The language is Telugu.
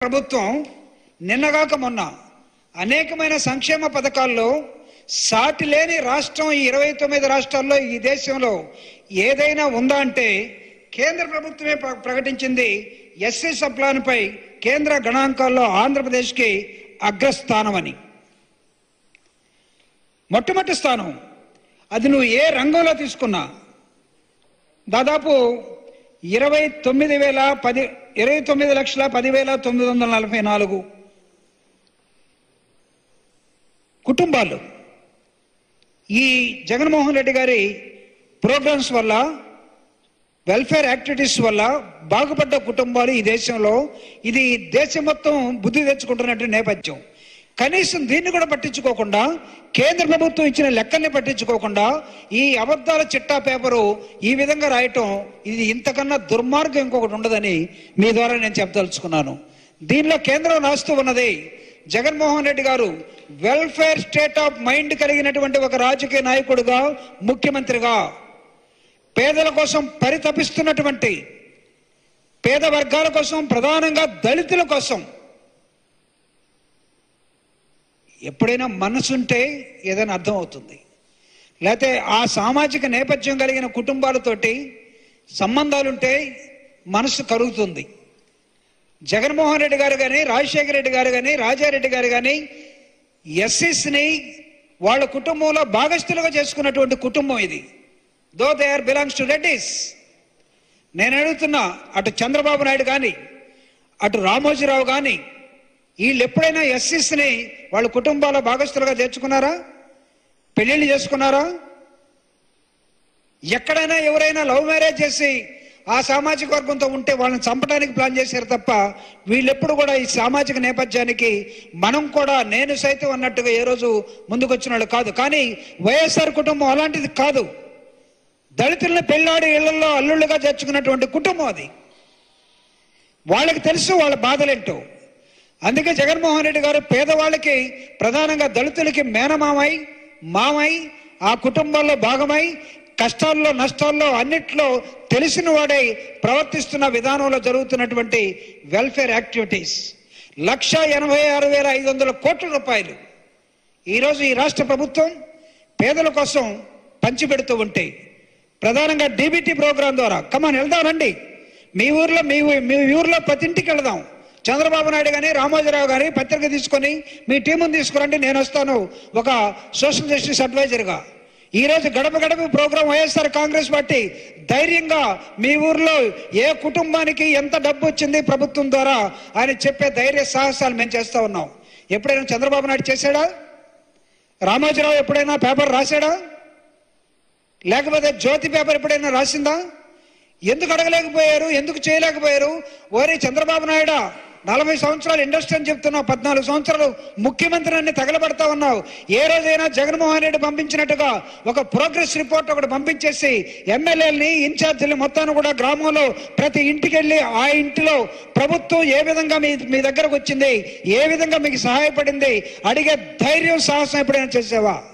ప్రభుత్వం నిన్నగాక మొన్న అనేకమైన సంక్షేమ పథకాల్లో సాటి లేని రాష్ట్రం ఈ ఇరవై తొమ్మిది రాష్ట్రాల్లో ఈ దేశంలో ఏదైనా ఉందా అంటే కేంద్ర ప్రభుత్వమే ప్ర- ప్రకటించింది ఎస్సీ సప్లాన్పై కేంద్ర గణాంకాల్లో ఆంధ్రప్రదేశ్కి అగ్రస్థానమని మొట్టమొదటి స్థానం అది నువ్వు ఏ రంగంలో తీసుకున్నా దాదాపు ఇరవై తొమ్మిది వేల పది ఇరవై తొమ్మిది లక్షల పదివేల తొమ్మిది వందల నలభై నాలుగు కుటుంబాలు ఈ జగన్మోహన్ రెడ్డి గారి ప్రోగ్రామ్స్ వల్ల వెల్ఫేర్ యాక్టివిటీస్ వల్ల బాగుపడ్డ కుటుంబాలు ఈ దేశంలో ఇది దేశం మొత్తం బుద్ధి తెచ్చుకుంటున్నట్టు నేపథ్యం కనీసం దీన్ని కూడా పట్టించుకోకుండా కేంద్ర ప్రభుత్వం ఇచ్చిన లెక్కల్ని పట్టించుకోకుండా ఈ అబద్ధాల చిట్టా పేపరు ఈ విధంగా రాయటం ఇది ఇంతకన్నా దుర్మార్గం ఇంకొకటి ఉండదని మీ ద్వారా నేను చెప్పదలుచుకున్నాను దీనిలో కేంద్రం రాస్తూ ఉన్నది జగన్మోహన్ రెడ్డి గారు వెల్ఫేర్ స్టేట్ ఆఫ్ మైండ్ కలిగినటువంటి ఒక రాజకీయ నాయకుడిగా ముఖ్యమంత్రిగా పేదల కోసం పరితపిస్తున్నటువంటి పేద వర్గాల కోసం ప్రధానంగా దళితుల కోసం ఎప్పుడైనా మనసుంటే ఏదైనా అర్థం అవుతుంది లేకపోతే ఆ సామాజిక నేపథ్యం కలిగిన కుటుంబాలతోటి సంబంధాలుంటే మనసు కరుగుతుంది జగన్మోహన్ రెడ్డి గారు కానీ రాజశేఖర రెడ్డి గారు కానీ రాజారెడ్డి గారు కానీ ఎస్సీస్ని వాళ్ళ కుటుంబంలో భాగస్థులుగా చేసుకున్నటువంటి కుటుంబం ఇది though they are belongs to Reddys నేను అడుగుతున్నా అటు చంద్రబాబు నాయుడు కానీ అటు రామోజీరావు కానీ వీళ్ళు ఎప్పుడైనా ఎస్సీస్ని వాళ్ళ కుటుంబాల భాగస్థులుగా చేర్చుకున్నారా పెళ్ళిళ్ళు చేసుకున్నారా ఎక్కడైనా ఎవరైనా లవ్ మ్యారేజ్ చేసి ఆ సామాజిక వర్గంతో ఉంటే వాళ్ళని చంపడానికి ప్లాన్ చేశారు తప్ప వీళ్ళెప్పుడు కూడా ఈ సామాజిక నేపథ్యానికి మనం కూడా నేను సైతం అన్నట్టుగా ఏ రోజు ముందుకొచ్చిన వాళ్ళు కాదు కానీ వైఎస్ఆర్ కుటుంబం అలాంటిది కాదు దళితులను పెళ్ళాడి ఇళ్లలో అల్లుళ్ళుగా చేర్చుకున్నటువంటి కుటుంబం అది వాళ్ళకి తెలుసు వాళ్ళ బాధలేంటో అందుకే జగన్మోహన్ రెడ్డి గారు పేదవాళ్ళకి ప్రధానంగా దళితులకి మేనమామై మామై ఆ కుటుంబాల్లో భాగమై కష్టాల్లో నష్టాల్లో అన్నిట్లో తెలిసిన వాడై ప్రవర్తిస్తున్న విధానంలో జరుగుతున్నటువంటి వెల్ఫేర్ యాక్టివిటీస్ లక్ష ఎనభై ఆరు వేల ఐదు వందల కోట్ల రూపాయలు ఈరోజు ఈ రాష్ట్ర ప్రభుత్వం పేదల కోసం పంచిపెడుతూ ఉంటే ప్రధానంగా డీబీటీ ప్రోగ్రాం ద్వారా కమాన్ వెళ్దాం రండి మీ ఊర్లో మీ ఊ- మీ ఊర్లో ప్రతి ఇంటికి వెళదాం చంద్రబాబు నాయుడు కానీ రామోజీరావు గారి పత్రిక తీసుకొని మీ టీముని తీసుకురండి నేను వస్తాను ఒక సోషల్ జస్టిస్ అడ్వైజర్గా ఈరోజు గడప గడప ప్రోగ్రాం వైఎస్ఆర్ కాంగ్రెస్ పార్టీ ధైర్యంగా మీ ఊర్లో ఏ కుటుంబానికి ఎంత డబ్బు వచ్చింది ప్రభుత్వం ద్వారా అని చెప్పే ధైర్య సాహసాలు మేము చేస్తా ఉన్నాం ఎప్పుడైనా చంద్రబాబు నాయుడు చేశాడా రామోజీరావు ఎప్పుడైనా పేపర్ రాశాడా లేకపోతే జ్యోతి పేపర్ ఎప్పుడైనా రాసిందా ఎందుకు అడగలేకపోయారు ఎందుకు చేయలేకపోయారు ఓరే చంద్రబాబు నాయుడు నలభై సంవత్సరాలు ఇండస్ట్రీ అని చెప్తున్నావు పద్నాలుగు సంవత్సరాలు ముఖ్యమంత్రి అన్ని తగలబడతా ఉన్నావు ఏ రోజైనా జగన్మోహన్ రెడ్డి పంపించినట్టుగా ఒక ప్రోగ్రెస్ రిపోర్ట్ ఒకటి పంపించేసి ఎమ్మెల్యేలని ఇన్ఛార్జీలు మొత్తాన్ని కూడా గ్రామంలో ప్రతి ఇంటికి వెళ్ళి ఆ ఇంటిలో ప్రభుత్వం ఏ విధంగా మీ మీ దగ్గరకు వచ్చింది ఏ విధంగా మీకు సహాయపడింది అడిగే ధైర్యం సాహసం ఎప్పుడైనా చేసావా